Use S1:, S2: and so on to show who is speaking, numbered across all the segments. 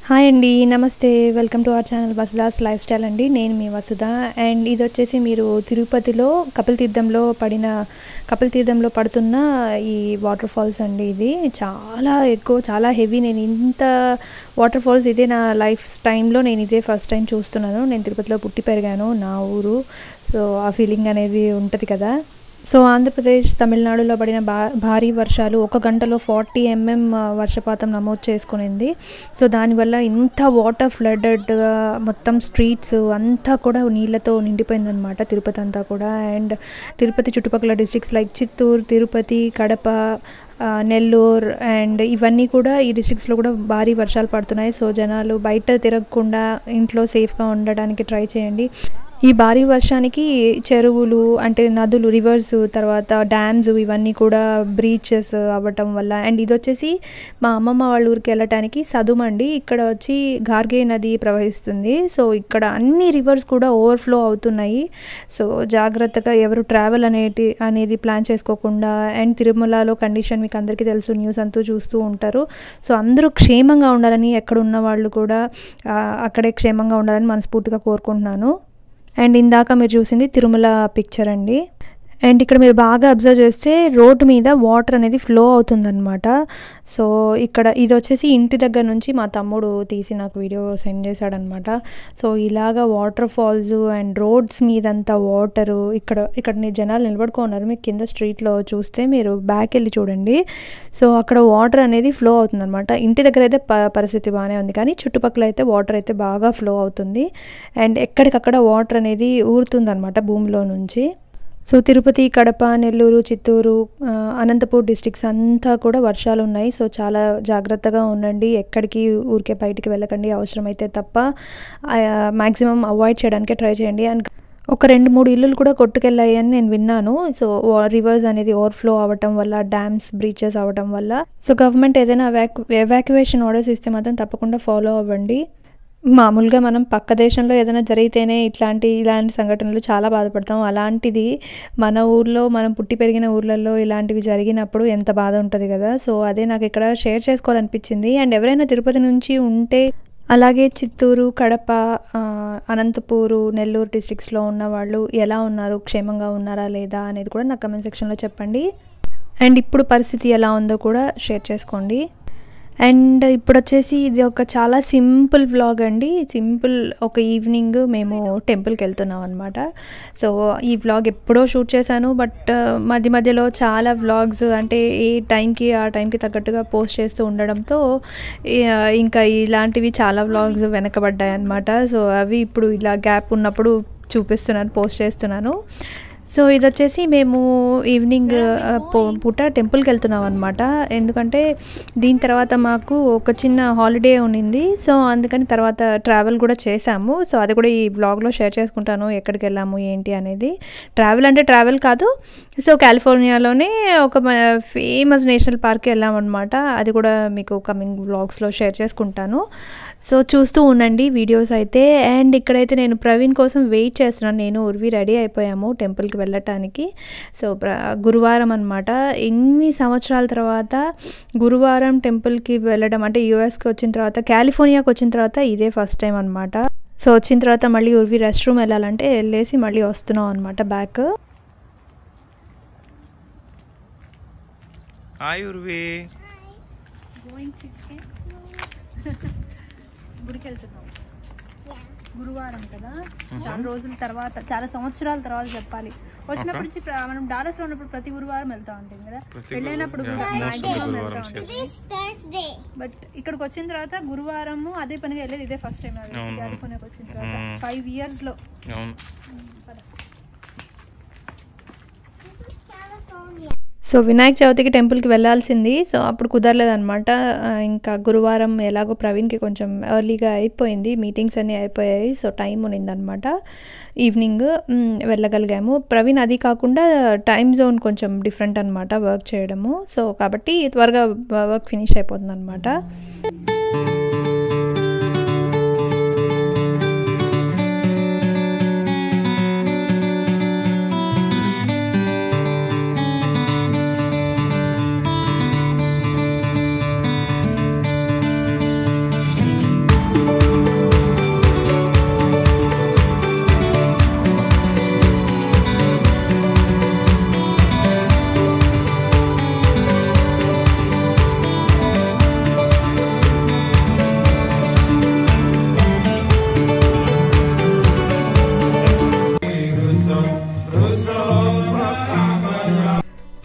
S1: Hi అండి నమస్తే welcome to our channel Vasudha's life style అండి నేను మీ వసుధ అండ్ ఇది వచ్చేసి మీరు తిరుపతిలో కపిల్ తీర్థంలో పడిన కపిల్ తీర్థంలో పడుతున్న ఈ వాటర్ ఫాల్స్ అండి ఇది చాలా ఎక్కువ చాలా హెవీ నేను ఇంత వాటర్ ఫాల్స్ ఇదే నా లైఫ్ టైంలో నేను ఇదే ఫస్ట్ టైం చూస్తున్నాను నేను తిరుపతిలో పుట్టి పెరిగాను నా ఊరు సో ఆ ఫీలింగ్ అనేది ఉంటుంది కదా సో ఆంధ్రప్రదేశ్ తమిళనాడులో పడిన భా భారీ వర్షాలు ఒక గంటలో ఫార్టీ ఎంఎం వర్షపాతం నమోదు చేసుకునింది సో దానివల్ల ఇంత వాటర్ ఫ్లడెడ్గా మొత్తం స్ట్రీట్స్ అంతా కూడా నీళ్ళతో నిండిపోయిందనమాట తిరుపతి అంతా కూడా అండ్ తిరుపతి చుట్టుపక్కల డిస్ట్రిక్ట్స్ లైక్ చిత్తూరు తిరుపతి కడప ఆ, నెల్లూరు అండ్ ఇవన్నీ కూడా ఈ డిస్ట్రిక్ట్స్లో కూడా భారీ వర్షాలు పడుతున్నాయి సో జనాలు బయట తిరగకుండా ఇంట్లో సేఫ్గా ఉండడానికి ట్రై చేయండి ఈ భారీ వర్షానికి చెరువులు అంటే నదులు రివర్స్ తర్వాత డ్యామ్స్ ఇవన్నీ కూడా బ్రీచెస్ అవ్వటం వల్ల అండ్ ఇది వచ్చేసి మా అమ్మమ్మ వాళ్ళ ఊరికి వెళ్ళటానికి సదుమండి ఇక్కడ వచ్చి గార్గే నది ప్రవహిస్తుంది సో ఇక్కడ అన్ని రివర్స్ కూడా ఓవర్ఫ్లో అవుతున్నాయి సో జాగ్రత్తగా ఎవరు ట్రావెల్ అనేది అనేది ప్లాన్ చేసుకోకుండా అండ్ తిరుమలలో కండిషన్ మీకు అందరికీ తెలుసు న్యూస్ అంతా చూస్తూ ఉంటారు సో అందరూ క్షేమంగా ఉండాలని ఎక్కడ ఉన్న వాళ్ళు కూడా ఆ, అక్కడే క్షేమంగా ఉండాలని మనస్ఫూర్తిగా కోరుకుంటున్నాను అండ్ ఇందాక మీరు చూసింది తిరుమల పిక్చర్ అండి అండ్ ఇక్కడ మీరు బాగా అబ్జర్వ్ చేస్తే రోడ్డు మీద వాటర్ అనేది ఫ్లో అవుతుందన్నమాట సో ఇక్కడ ఇది వచ్చేసి ఇంటి దగ్గర నుంచి మా తమ్ముడు తీసి నాకు వీడియో సెండ్ చేశాడనమాట సో ఇలాగా వాటర్ ఫాల్స్ అండ్ రోడ్స్ మీదంతా వాటరు ఇక్కడ ఇక్కడ నీ జనాలు నిలబడుకున్నారు మీకు కింద స్ట్రీట్లో చూస్తే మీరు బ్యాక్ వెళ్ళి చూడండి సో అక్కడ వాటర్ అనేది ఫ్లో అవుతుందన్నమాట ఇంటి దగ్గర అయితే ప పరిస్థితి బాగానే ఉంది కానీ చుట్టుపక్కల అయితే వాటర్ అయితే బాగా ఫ్లో అవుతుంది అండ్ ఎక్కడికక్కడ వాటర్ అనేది ఊరుతుందన్నమాట భూమిలో నుంచి సో తిరుపతి కడప నెల్లూరు చిత్తూరు ఆ, అనంతపూర్ డిస్ట్రిక్ట్స్ అంతా కూడా వర్షాలు ఉన్నాయి సో చాలా జాగ్రత్తగా ఉండండి ఎక్కడికి ఊరికే బయటికి వెళ్ళకండి అవసరమైతే తప్ప మ్యాక్సిమం అవాయిడ్ చేయడానికే ట్రై చేయండి అండ్ ఒక రెండు మూడు ఇల్లులు కూడా కొట్టుకెళ్ళాయి అని నేను విన్నాను సో రివర్స్ అనేది ఓవర్ఫ్లో అవ్వటం వల్ల డ్యామ్స్ బ్రీచెస్ అవ్వటం వల్ల సో గవర్నమెంట్ ఏదైనా ఎవాక్యు ఎవాక్యువేషన్ ఆర్డర్స్ ఇస్తే మాత్రం తప్పకుండా ఫాలో అవ్వండి మామూలుగా మనం పక్క దేశంలో ఏదైనా జరిగితేనే ఇట్లాంటి ఇలాంటి సంఘటనలు చాలా బాధపడతాం అలాంటిది మన ఊర్లో మనం పుట్టి పెరిగిన ఊర్లలో ఇలాంటివి జరిగినప్పుడు ఎంత బాధ ఉంటుంది కదా సో అదే నాకు ఇక్కడ షేర్ చేసుకోవాలనిపించింది అండ్ ఎవరైనా తిరుపతి నుంచి ఉంటే అలాగే చిత్తూరు కడప ఆ, అనంతపూరు నెల్లూరు డిస్ట్రిక్ట్స్లో ఉన్న వాళ్ళు ఎలా ఉన్నారు క్షేమంగా ఉన్నారా లేదా అనేది కూడా నాకు కమెంట్ సెక్షన్లో చెప్పండి అండ్ ఇప్పుడు పరిస్థితి ఎలా ఉందో కూడా షేర్ చేసుకోండి అండ్ ఇప్పుడు వచ్చేసి ఇది ఒక చాలా సింపుల్ వ్లాగ్ అండి సింపుల్ ఒక ఈవినింగ్ మేము టెంపుల్కి వెళ్తున్నాం అనమాట సో ఈ వ్లాగ్ ఎప్పుడో షూట్ చేశాను బట్ మధ్య మధ్యలో చాలా వ్లాగ్స్ అంటే ఏ టైంకి ఆ టైంకి తగ్గట్టుగా పోస్ట్ చేస్తూ ఉండడంతో ఈ- ఇంకా ఇలాంటివి చాలా వ్లాగ్స్ వెనకబడ్డాయి అనమాట సో అవి ఇప్పుడు ఇలా గ్యాప్ ఉన్నప్పుడు చూపిస్తున్నాను పోస్ట్ చేస్తున్నాను సో ఇది వచ్చేసి మేము ఈవినింగ్ ఆ, పో- పూట టెంపుల్కి వెళ్తున్నాం అనమాట ఎందుకంటే దీని తర్వాత మాకు ఒక చిన్న హాలిడే ఉన్నింది సో అందుకని తర్వాత ట్రావెల్ కూడా చేశాము సో అది కూడా ఈ బ్లాగ్లో షేర్ చేసుకుంటాను ఎక్కడికి వెళ్ళాము ఏంటి అనేది ట్రావెల్ అంటే ట్రావెల్ కాదు సో కాలిఫోర్నియాలోనే ఒక ఫేమస్ నేషనల్ పార్క్కి వెళ్ళామన్నమాట అది కూడా మీకు కమింగ్ వ్లాగ్స్లో షేర్ చేసుకుంటాను సో చూస్తూ ఉండండి వీడియోస్ అయితే అండ్ ఇక్కడైతే నేను ప్రవీణ్ కోసం వెయిట్ చేస్తున్నాను నేను ఉర్వి రెడీ అయిపోయాము టెంపుల్కి వెళ్ళటానికి సో ప్ర గురువారం అనమాట ఎన్ని సంవత్సరాల తర్వాత గురువారం టెంపుల్కి వెళ్ళడం అంటే యూఎస్కి వచ్చిన తర్వాత కాలిఫోర్నియాకి వచ్చిన తర్వాత ఇదే ఫస్ట్ టైం అనమాట సో వచ్చిన తర్వాత మళ్ళీ ఉర్వి రెస్ట్ రూమ్ వెళ్ళాలంటే వెళ్ళేసి మళ్ళీ వస్తున్నాం అనమాట బ్యాక్
S2: హాయ్ ఉర్వి
S1: గుడికి వెళ్తున్నాం గురువారం కదా చాలా రోజుల తర్వాత చాలా సంవత్సరాల తర్వాత చెప్పాలి వచ్చినప్పటి నుంచి ప్ర- మనం డాలస్ లో ఉన్నప్పుడు ప్రతి గురువారం వెళ్తా ఉంటాం కదా
S2: ప్రతి
S1: వెళ్ళినప్పుడు
S2: గురు-
S1: కూడా
S2: yeah, most of the
S1: maximum
S2: గురువారం
S1: వెళ్తా ఉంటాం.
S3: This Thursday.
S1: బట్ ఇక్కడికి వచ్చిన తర్వాత గురువారము అదే పనిగా వెళ్ళేది ఇదే ఫస్ట్ టైం
S2: అవును.
S1: కాలిఫోర్నియాకి వచ్చిన తర్వాత
S2: మ్మ్.
S1: ఫైవ్ ఇయర్స్ లో
S2: అవును
S1: పద.
S3: This is California.
S1: So Vinayaka చవితికి టెంపుల్కి వెళ్ళాల్సింది సో అప్పుడు కుదరలేదనమాట ఆ, ఇంకా గురువారం ఎలాగో ప్రవీణ్కి కొంచెం ఎర్లీగా అయిపోయింది మీటింగ్స్ అన్నీ అయిపోయాయి సో టైం ఉన్నిందనమాట ఈవినింగ్ మ్, వెళ్ళగలిగాము ప్రవీణ్ అది కాకుండా టైం జోన్ కొంచెం డిఫరెంట్ అనమాట వర్క్ చేయడము సో కాబట్టి త్వరగా వర్క్ ఫినిష్ అయిపోతుంది అనమాట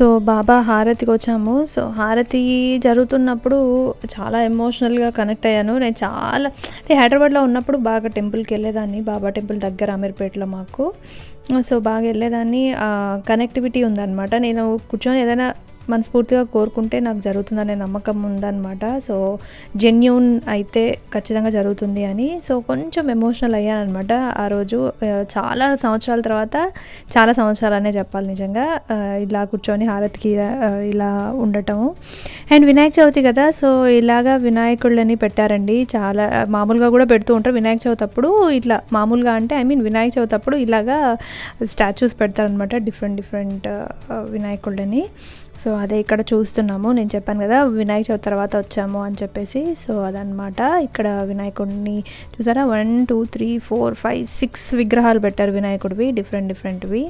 S1: సో బాబా హారతికి వచ్చాము సో హారతి జరుగుతున్నప్పుడు చాలా ఎమోషనల్గా కనెక్ట్ అయ్యాను నేను చాలా అంటే హైదరాబాద్లో ఉన్నప్పుడు బాగా టెంపుల్కి వెళ్ళేదాన్ని బాబా టెంపుల్ దగ్గర అమీర్పేటలో మాకు సో బాగా వెళ్ళేదాన్ని కనెక్టివిటీ ఉందన్నమాట నేను కూర్చొని ఏదైనా మనస్ఫూర్తిగా కోరుకుంటే నాకు జరుగుతుందనే నమ్మకం ఉందన్నమాట సో జెన్యున్ అయితే ఖచ్చితంగా జరుగుతుంది అని సో కొంచెం ఎమోషనల్ అయ్యానమాట ఆ రోజు ఆ, చాలా సంవత్సరాల తర్వాత చాలా సంవత్సరాలనే చెప్పాలి నిజంగా ఆ, ఇలా కూర్చొని హారతికి ఆ, ఇలా ఉండటము అండ్ వినాయక చవితి కదా సో ఇలాగా వినాయకుళ్ళని పెట్టారండి చాలా మామూలుగా కూడా పెడుతూ ఉంటారు వినాయక చవితి అప్పుడు ఇట్లా మామూలుగా అంటే ఐ మీన్ వినాయక చవితి అప్పుడు ఇలాగా స్టాచ్యూస్ పెడతారనమాట డిఫరెంట్ డిఫరెంట్ వినాయకుళ్ళని సో అదే ఇక్కడ చూస్తున్నాము నేను చెప్పాను కదా వినాయక చవితి తర్వాత వచ్చాము అని చెప్పేసి సో అదనమాట ఇక్కడ వినాయకుడిని చూసారా one two three four five six విగ్రహాలు పెట్టారు వినాయకుడివి డిఫరెంట్ డిఫరెంట్వి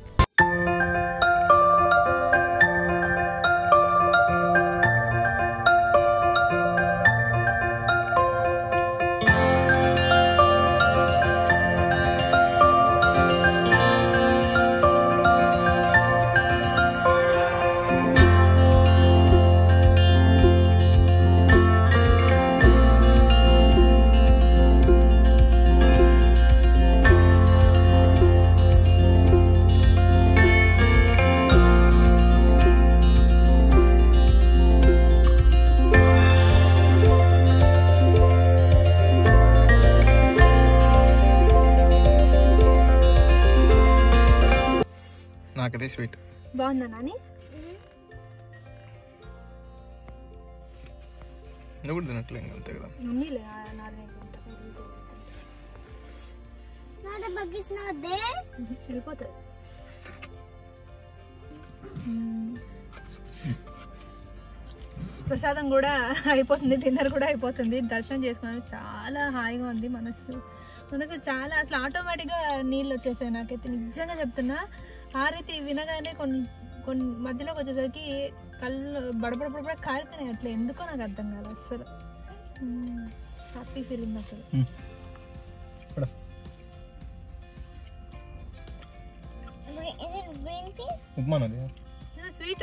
S2: నాకదే స్వీట్
S1: బాగుందా నాని
S2: నువ్వు కూడా తినట్లే ఇంకా అంతే కదా
S3: No, the bug is not there.
S1: వెళ్ళిపోతుంది ప్రసాదం కూడా అయిపోతుంది డిన్నర్ కూడా అయిపోతుంది దర్శనం చేసుకున్నాను చాలా హాయిగా ఉంది మనసు మనకు చాలా అసలు ఆటోమేటిక్గా నీళ్ళు వచ్చేసాయి నాకైతే నిజంగా చెప్తున్నా హారతి వినగానే కొన్ని కొన్ని మధ్యలోకి వచ్చేసరికి కళ్ళు బడబడబడ కారిపోయినాయి అట్లా ఎందుకో నాకు అర్థం కాదు అసలు హ్యాపీ ఫీలింగ్ అసలు
S3: Green- Is it green piece?
S2: Upma నది
S1: స్వీట్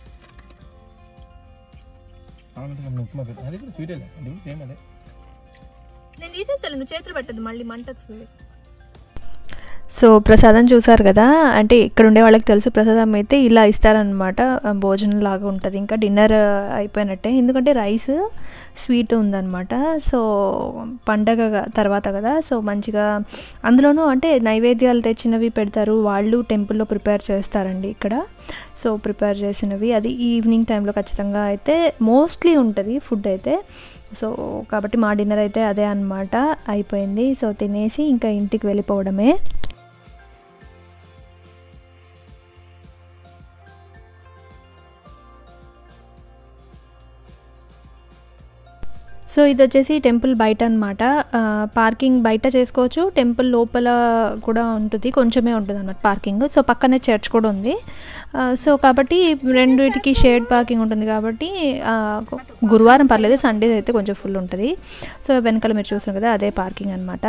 S2: ఉప్మా పెట్టు అది కూడా స్వీటే అది కూడా సేమ్ అదే
S1: నేను తీసేస్తాను నువ్వు చేతులు పెట్టద్దు మళ్ళీ మంట వస్తుంది సో ప్రసాదం చూసారు కదా అంటే ఇక్కడ ఉండే వాళ్ళకి తెలుసు ప్రసాదం అయితే ఇలా ఇస్తారనమాట భోజనం లాగా ఉంటుంది ఇంకా డిన్నర్ అయిపోయినట్టే ఎందుకంటే రైస్ స్వీట్ ఉందన్నమాట సో పండగ తర్వాత కదా సో మంచిగా అందులోనూ అంటే నైవేద్యాలు తెచ్చినవి పెడతారు వాళ్ళు టెంపుల్లో ప్రిపేర్ చేస్తారండి ఇక్కడ సో ప్రిపేర్ చేసినవి అది ఈవినింగ్ టైంలో ఖచ్చితంగా అయితే మోస్ట్లీ ఉంటుంది ఫుడ్ అయితే సో కాబట్టి మా డిన్నర్ అయితే అదే అన్నమాట అయిపోయింది సో తినేసి ఇంకా ఇంటికి వెళ్ళిపోవడమే సో ఇది వచ్చేసి టెంపుల్ బయట అనమాట పార్కింగ్ బయట చేసుకోవచ్చు టెంపుల్ లోపల కూడా ఉంటుంది కొంచెమే ఉంటుంది అనమాట పార్కింగ్ సో పక్కనే చర్చ్ కూడా ఉంది ఆ, సో కాబట్టి రెండింటికి షేడ్ పార్కింగ్ ఉంటుంది కాబట్టి ఆ, గు- గురువారం పర్లేదు సండే అయితే కొంచెం ఫుల్ ఉంటుంది సో వెనకాల మీరు చూస్తున్నారు కదా అదే పార్కింగ్ అనమాట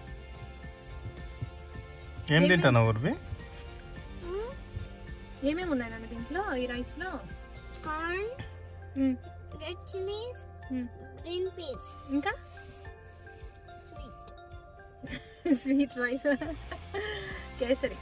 S2: ఏం తింటాను ఊరివి
S1: ఏమేమి ఉన్నాయి నాన్న దీంట్లో ఈ రైస్లో
S3: Corn, red chilies, green peas.
S1: ఇంకా
S3: Sweet.
S1: Sweet rice kesari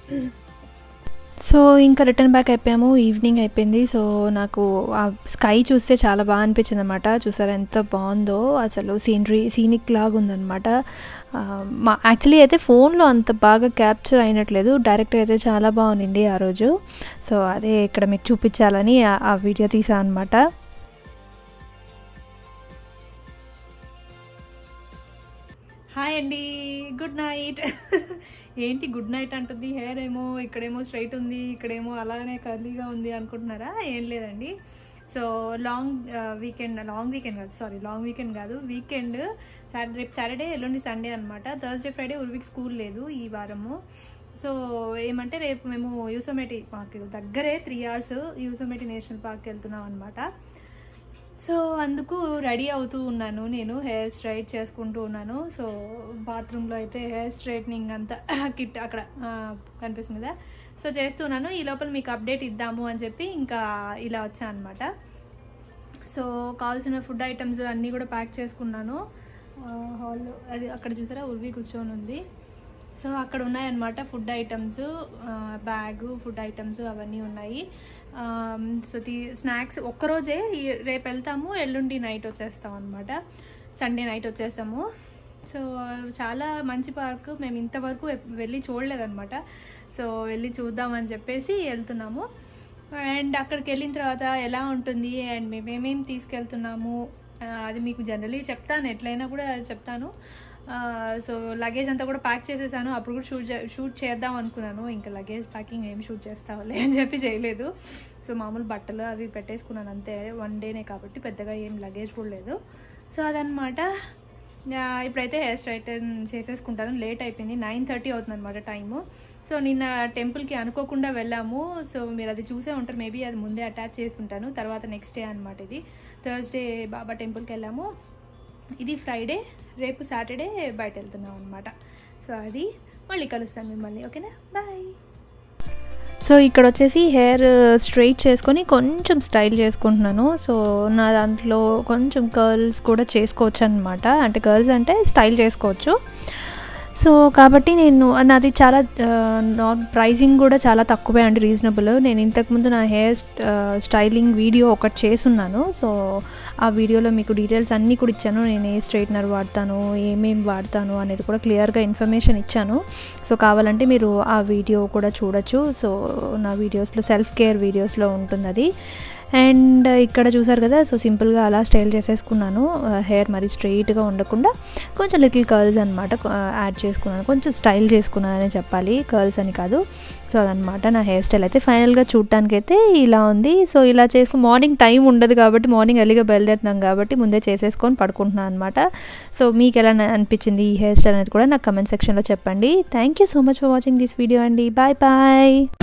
S1: so ఇంకా రిటర్న్ బ్యాక్ అయిపోయాము ఈవినింగ్ అయిపోయింది సో నాకు ఆ స్కై చూస్తే చాలా బాగా అనిపించింది అనమాట చూసారా ఎంత బాగుందో అసలు సీనరీ సీనిక్ లాగా ఉందన్నమాట ఆ, మా యాక్చువల్లీ అయితే ఫోన్లో అంత బాగా క్యాప్చర్ అయినట్లేదు డైరెక్ట్గా అయితే చాలా బాగుంది ఆ రోజు సో అదే ఇక్కడ మీకు చూపించాలని ఆ- ఆ వీడియో తీసా అనమాట హాయ్ అండి గుడ్ నైట్ ఏంటి గుడ్ నైట్ అంటుంది హెయిర్ ఏమో ఇక్కడేమో స్ట్రైట్ ఉంది ఇక్కడేమో అలానే కర్లీగా ఉంది అనుకుంటున్నారా ఏం లేదండి so long weekend long weekend కాదు సారీ లాంగ్ వీకెండ్ కాదు వీకెండ్ సాటర్డే రేపు సాటర్డే ఎల్లుండి సండే అనమాట థర్స్డే ఫ్రైడే ఉర్వికి స్కూల్ లేదు ఈ వారము సో ఏమంటే రేపు మేము యూసోమేటి మాకు దగ్గరే three hours Yosemite national park వెళ్తున్నాం అనమాట సో అందుకు రెడీ అవుతూ ఉన్నాను నేను హెయిర్ స్ట్రైట్ చేసుకుంటూ ఉన్నాను సో బాత్రూంలో అయితే హెయిర్ స్ట్రైట్నింగ్ అంతా కిట్ అక్కడ ఆ, కనిపిస్తుంది కదా సో చేస్తున్నాను ఈ లోపల మీకు అప్డేట్ ఇద్దాము అని చెప్పి ఇంకా ఇలా వచ్చాను అనమాట సో కావాల్సిన ఫుడ్ ఐటమ్స్ అన్నీ కూడా ప్యాక్ చేసుకున్నాను హాల్ అది అక్కడ చూసారా ఉర్వి కూర్చొని ఉంది సో అక్కడ ఉన్నాయన్నమాట food items bag food items అవన్నీ ఉన్నాయి ఆమ్, సో టీ స్నాక్స్ ఒక్కరోజే ఈ- రేపు వెళ్తాము ఎల్లుండి నైట్ వచ్చేస్తాం అనమాట సండే నైట్ వచ్చేస్తాము సో చాలా మంచి పార్క్ మేము ఇంతవరకు ఎప్- వెళ్ళి చూడలేదన్నమాట సో వెళ్ళి చూద్దామని చెప్పేసి వెళ్తున్నాము అండ్ అక్కడికి వెళ్ళిన తర్వాత ఎలా ఉంటుంది అండ్ మేమేమేమి తీసుకెళ్తున్నాము ఆ, అది మీకు జనరలీ చెప్తాను ఎట్లయినా కూడా చెప్తాను ఆ, సో లగేజ్ అంతా కూడా ప్యాక్ చేసేసాను అప్పుడు కూడా షూట్ చే- షూట్ చేద్దాం అనుకున్నాను ఇంకా లగేజ్ ప్యాకింగ్ ఏమి షూట్ చేస్తావులే అని చెప్పి చేయలేదు సో మామూలు బట్టలు అవి పెట్టేసుకున్నాను అంతే వన్ డేనే కాబట్టి పెద్దగా ఏం లగేజ్ కూడా లేదు సో అదనమాట ఆ, ఇప్పుడైతే హెయిర్ స్ట్రైటన్ చేసేసుకుంటాను లేట్ అయిపోయింది నైన్ థర్టీ అవుతుంది అనమాట టైము సో నిన్న టెంపుల్కి అనుకోకుండా వెళ్ళాము సో మీరు అది చూసే ఉంటారు మేబీ అది ముందే అటాచ్ చేసుకుంటాను తర్వాత నెక్స్ట్ డే అనమాట ఇది థర్స్డే బాబా టెంపుల్కి వెళ్ళాము ఇది ఫ్రైడే రేపు సాటర్డే బయట వెళ్తున్నాం అనమాట సో అది మళ్ళీ కలుస్తాను మిమ్మల్ని ఓకేనా బాయ్ సో ఇక్కడ వచ్చేసి హెయిర్ స్ట్రైట్ చేసుకొని కొంచెం స్టైల్ చేసుకుంటున్నాను సో నా దాంట్లో కొంచెం కర్ల్స్ కూడా చేసుకోవచ్చు అనమాట అంటే కర్ల్స్ అంటే స్టైల్ చేసుకోవచ్చు సో కాబట్టి నేను నాది చాలా నాట్ ప్రైజింగ్ కూడా చాలా తక్కువే అండి రీజనబుల్ నేను ఇంతకుముందు నా హెయిర్ స్టైలింగ్ వీడియో ఒకటి చేసున్నాను సో ఆ వీడియోలో మీకు డీటెయిల్స్ అన్నీ కూడా ఇచ్చాను నేను ఏ స్ట్రైట్నర్ వాడతాను ఏమేమి వాడతాను అనేది కూడా క్లియర్గా ఇన్ఫర్మేషన్ ఇచ్చాను సో కావాలంటే మీరు ఆ వీడియో కూడా చూడొచ్చు సో నా వీడియోస్లో సెల్ఫ్ కేర్ వీడియోస్లో ఉంటుంది అది అండ్ ఇక్కడ చూసారు కదా సో సింపుల్గా అలా స్టైల్ చేసేసుకున్నాను హెయిర్ మరి స్ట్రెయిట్గా ఉండకుండా కొంచెం లిటిల్ కర్ల్స్ అనమాట యాడ్ చేసుకున్నాను కొంచెం స్టైల్ చేసుకున్నాను అని చెప్పాలి కర్ల్స్ అని కాదు సో అదనమాట నా హెయిర్ స్టైల్ అయితే ఫైనల్గా చూడటానికి అయితే ఇలా ఉంది సో ఇలా చేసుకు మార్నింగ్ టైం ఉండదు కాబట్టి మార్నింగ్ ఎర్లీగా బయలుదేరుతున్నాం కాబట్టి ముందే చేసేసుకొని పడుకుంటున్నాను అనమాట సో మీకు ఎలా అనిపించింది ఈ హెయిర్ స్టైల్ అనేది కూడా నాకు కమెంట్ సెక్షన్లో చెప్పండి thank you so much for watching this video అండి బాయ్ బాయ్